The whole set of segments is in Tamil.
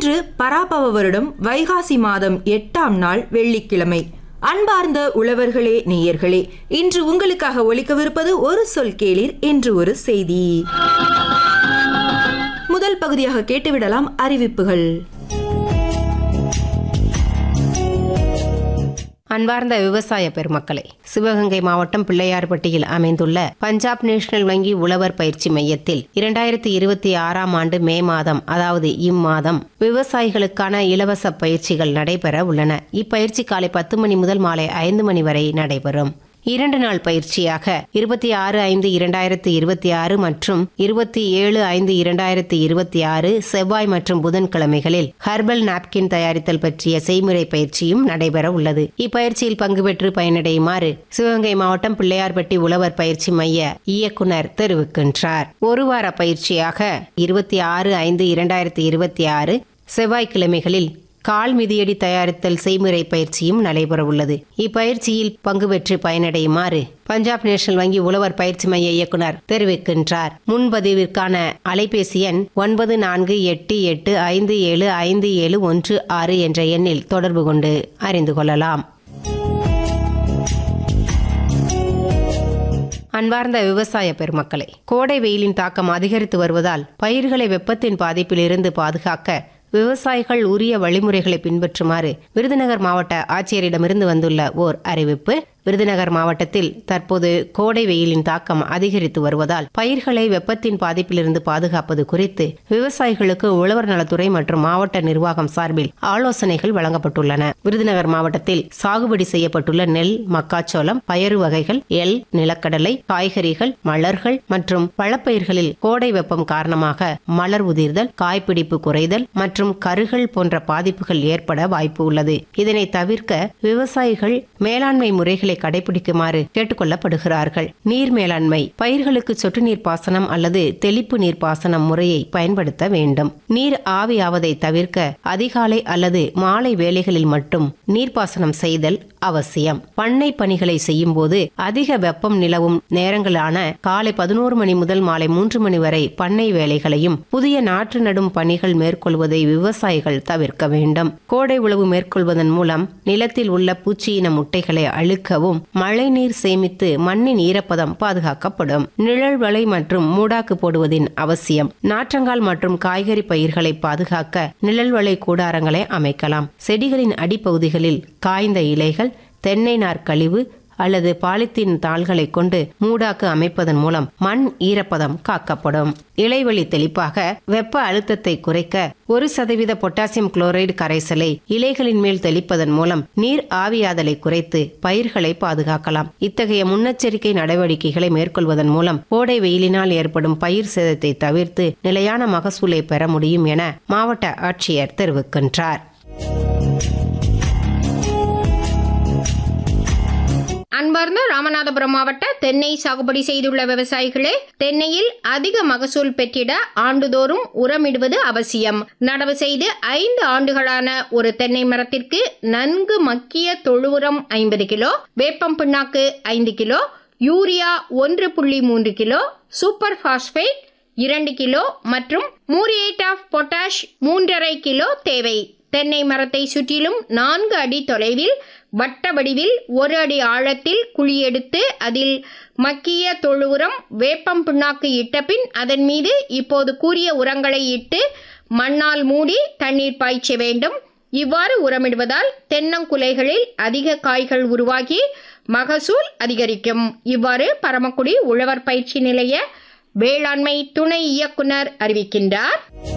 இன்று பராபவ வருடம் வைகாசி மாதம் எட்டாம் நாள் வெள்ளிக்கிழமை அன்பார்ந்த உழவர்களே நேயர்களே இன்று உங்களுக்காக ஒலிக்கவிருப்பது ஒரு சொல் கேளீர் என்று ஒரு செய்தி முதல் பகுதியாக கேட்டுவிடலாம் அறிவிப்புகள் அன்பார்ந்த விவசாய பெருமக்களே சிவகங்கை மாவட்டம் பிள்ளையார்பட்டியில் அமைந்துள்ள பஞ்சாப் நேஷனல் வங்கி உழவர் பயிற்சி மையத்தில் இரண்டாயிரத்தி இருபத்தி ஆறாம் ஆண்டு மே மாதம் அதாவது இம்மாதம் விவசாயிகளுக்கான இலவச பயிற்சிகள் நடைபெற உள்ளன இப்பயிற்சி காலை பத்து மணி முதல் மாலை ஐந்து மணி வரை நடைபெறும் இரண்டு நாள் பயிற்சியாக இருபத்தி ஆறு ஐந்து இரண்டாயிரத்தி இருபத்தி ஆறு மற்றும் இருபத்தி ஏழு ஐந்து இரண்டாயிரத்தி இருபத்தி ஆறு செவ்வாய் மற்றும் புதன்கிழமைகளில் ஹர்பல் நாப்கின் தயாரித்தல் பற்றிய செய்முறை பயிற்சியும் நடைபெற உள்ளது இப்பயிற்சியில் பங்கு பெற்று பயனடையுமாறு சிவகங்கை மாவட்டம் பிள்ளையார்பட்டி உழவர் பயிற்சி மைய இயக்குனர் தெரிவிக்கின்றார் ஒரு வார பயிற்சியாக இருபத்தி ஆறு ஐந்து இரண்டாயிரத்தி இருபத்தி ஆறு செவ்வாய்க்கிழமைகளில் கால் மிதியடி தயாரித்தல் செய்முறை பயிற்சியும் நடைபெறவுள்ளது இப்பயிற்சியில் பங்கு பெற்று பயனடையுமாறு பஞ்சாப் நேஷனல் வங்கி உழவர் பயிற்சி மைய இயக்குனர் தெரிவிக்கின்றார் முன்பதிவிற்கான அலைபேசி எண் ஒன்பது நான்கு எட்டு எட்டு ஐந்து ஏழு ஐந்து ஏழு ஒன்று ஆறு என்ற எண்ணில் தொடர்பு கொண்டு அறிந்து கொள்ளலாம் அன்பார்ந்த விவசாய பெருமக்களே கோடை வெயிலின் தாக்கம் அதிகரித்து வருவதால் பயிர்களை வெப்பத்தின் பாதிப்பில் இருந்து பாதுகாக்க விவசாயிகள் உரிய வழிமுறைகளை பின்பற்றுமாறு விருதுநகர் மாவட்ட ஆட்சியரிடமிருந்து வந்துள்ள ஓர் அறிவிப்பு விருதுநகர் மாவட்டத்தில் தற்போது கோடை வெயிலின் தாக்கம் அதிகரித்து வருவதால் பயிர்களை வெப்பத்தின் பாதிப்பிலிருந்து பாதுகாப்பது குறித்து விவசாயிகளுக்கு உழவர் நலத்துறை மற்றும் மாவட்ட நிர்வாகம் சார்பில் ஆலோசனைகள் வழங்கப்பட்டுள்ளன விருதுநகர் மாவட்டத்தில் சாகுபடி செய்யப்பட்டுள்ள நெல் மக்காச்சோளம் பயறு வகைகள் எல் நிலக்கடலை காய்கறிகள் மலர்கள் மற்றும் பழப்பயிர்களில் கோடை வெப்பம் காரணமாக மலர் உதிர்தல் காய்பிடிப்பு குறைதல் மற்றும் கருகள் போன்ற பாதிப்புகள் ஏற்பட வாய்ப்பு உள்ளது இதனை தவிர்க்க விவசாயிகள் மேலாண்மை முறைகளை கடைபிடிக்குமாறு கேட்டுக்கொள்ளப்படுகிறார்கள் நீர் மேலாண்மை பயிர்களுக்கு சொட்டு நீர் பாசனம் அல்லது தெளிப்பு நீர் பாசனம் முறையை பயன்படுத்த வேண்டும் நீர் ஆவியாவதை தவிர்க்க அதிகாலை அல்லது மாலை வேளைகளில் மட்டும் நீர்ப்பாசனம் செய்தல் அவசியம் பண்ணை பணிகளை செய்யும் போது அதிக வெப்பம் நிலவும் நேரங்களான காலை பதினோரு மணி முதல் மாலை மூன்று மணி வரை பண்ணை வேலைகளையும் புதிய நாற்று நடும் பணிகள் மேற்கொள்வதை விவசாயிகள் தவிர்க்க வேண்டும் கோடை உழவு மேற்கொள்வதன் மூலம் நிலத்தில் உள்ள பூச்சியின முட்டைகளை அழுக்கவும் மழை நீர் சேமித்து மண்ணின் ஈரப்பதம் பாதுகாக்கப்படும் நிழல் வலை மற்றும் மூடாக்கு போடுவதின் அவசியம் நாற்றங்கால் மற்றும் காய்கறி பயிர்களை பாதுகாக்க நிழல் வலை கூடாரங்களை அமைக்கலாம் செடிகளின் அடிப்பகுதிகளில் காய்ந்த இலைகள் தென்னை நார் கழிவு அல்லது பாலித்தீன் தாள்களை கொண்டு மூடாக்கு அமைப்பதன் மூலம் மண் ஈரப்பதம் காக்கப்படும் இலைவழி தெளிப்பாக வெப்ப அழுத்தத்தை குறைக்க ஒரு சதவீத பொட்டாசியம் குளோரைடு கரைசலை இலைகளின் மேல் தெளிப்பதன் மூலம் நீர் ஆவியாதலை குறைத்து பயிர்களை பாதுகாக்கலாம் இத்தகைய முன்னெச்சரிக்கை நடவடிக்கைகளை மேற்கொள்வதன் மூலம் கோடை வெயிலினால் ஏற்படும் பயிர் சேதத்தை தவிர்த்து நிலையான மகசூலை பெற முடியும் என மாவட்ட ஆட்சியர் தெரிவிக்கின்றார் அன்பார்ந்த ராமநாதபுரம் மாவட்ட தென்னை சாகுபடி செய்துள்ள விவசாயிகளே தென்னையில் அதிக மகசூல் பெற்றிட ஆண்டுதோறும் உரமிடுவது அவசியம் நடவு செய்து ஐந்து ஆண்டுகளான ஒரு தென்னை மரத்திற்கு நன்கு மக்கிய தொழு உரம் ஐம்பது கிலோ வேப்பம் பிண்ணாக்கு ஐந்து கிலோ யூரியா ஒன்று புள்ளி மூன்று கிலோ சூப்பர் பாஸ்பேட் இரண்டு கிலோ மற்றும் மூரியேட் ஆஃப் பொட்டாஷ் மூன்றரை கிலோ தேவை தென்னை மரத்தை சுற்றிலும் நான்கு அடி தொலைவில் வட்ட வடிவில் ஒரு அடி ஆழத்தில் குழி எடுத்து அதில் மக்கிய தொழு உரம் வேப்பம் புண்ணாக்கு இட்ட பின் அதன் மீது இப்போது கூறிய உரங்களை இட்டு மண்ணால் மூடி தண்ணீர் பாய்ச்ச வேண்டும் இவ்வாறு உரமிடுவதால் தென்னங்குலைகளில் அதிக காய்கள் உருவாகி மகசூல் அதிகரிக்கும் இவ்வாறு பரமக்குடி உழவர் பயிற்சி நிலைய வேளாண்மை துணை இயக்குனர் அறிவிக்கின்றார்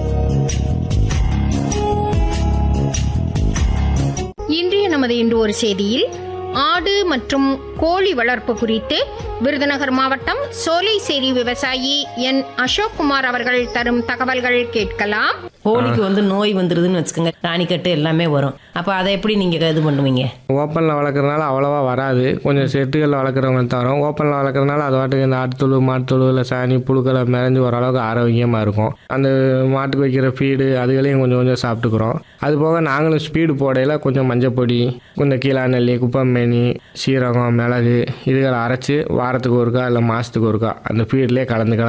இன்றைய நமது இன்று ஒரு செய்தியில் ஆடு மற்றும் கோழி வளர்ப்பு குறித்து விருதுநகர் மாவட்டம் சோலைசேரி விவசாயி என் அசோக்குமார் அவர்கள் தரும் தகவல்கள் கேட்கலாம் கோழிக்கு வந்து நோய் வந்துடுதுன்னு வச்சுக்கோங்க ராணிக்கட்டு எல்லாமே வரும் அப்போ அதை எப்படி நீங்கள் இது பண்ணுவீங்க ஓப்பனில் வளர்க்குறதுனால அவ்வளோவா வராது கொஞ்சம் செட்டுகளில் வளர்க்குறவங்க தான் வரும் ஓப்பனில் வளர்க்குறதுனால அது வாட்டுக்கு இந்த ஆட்டுத்தொழு மாட்டுத்தொழு இல்லை சாணி புழுக்களை மிதந்து ஓரளவுக்கு ஆரோக்கியமாக இருக்கும் அந்த மாட்டுக்கு வைக்கிற ஃபீடு அதுகளையும் கொஞ்சம் கொஞ்சம் சாப்பிட்டுக்கிறோம் அது போக நாங்களும் ஸ்பீடு போடையில் கொஞ்சம் மஞ்சப்பொடி கொஞ்சம் கீழாநெல்லி குப்பமேனி சீரகம் மிளகு இதுகளை அரைச்சி வாரத்துக்கு ஒருக்கா இல்லை மாதத்துக்கு ஒருக்கா அந்த ஃபீட்லேயே கலந்து கலந்து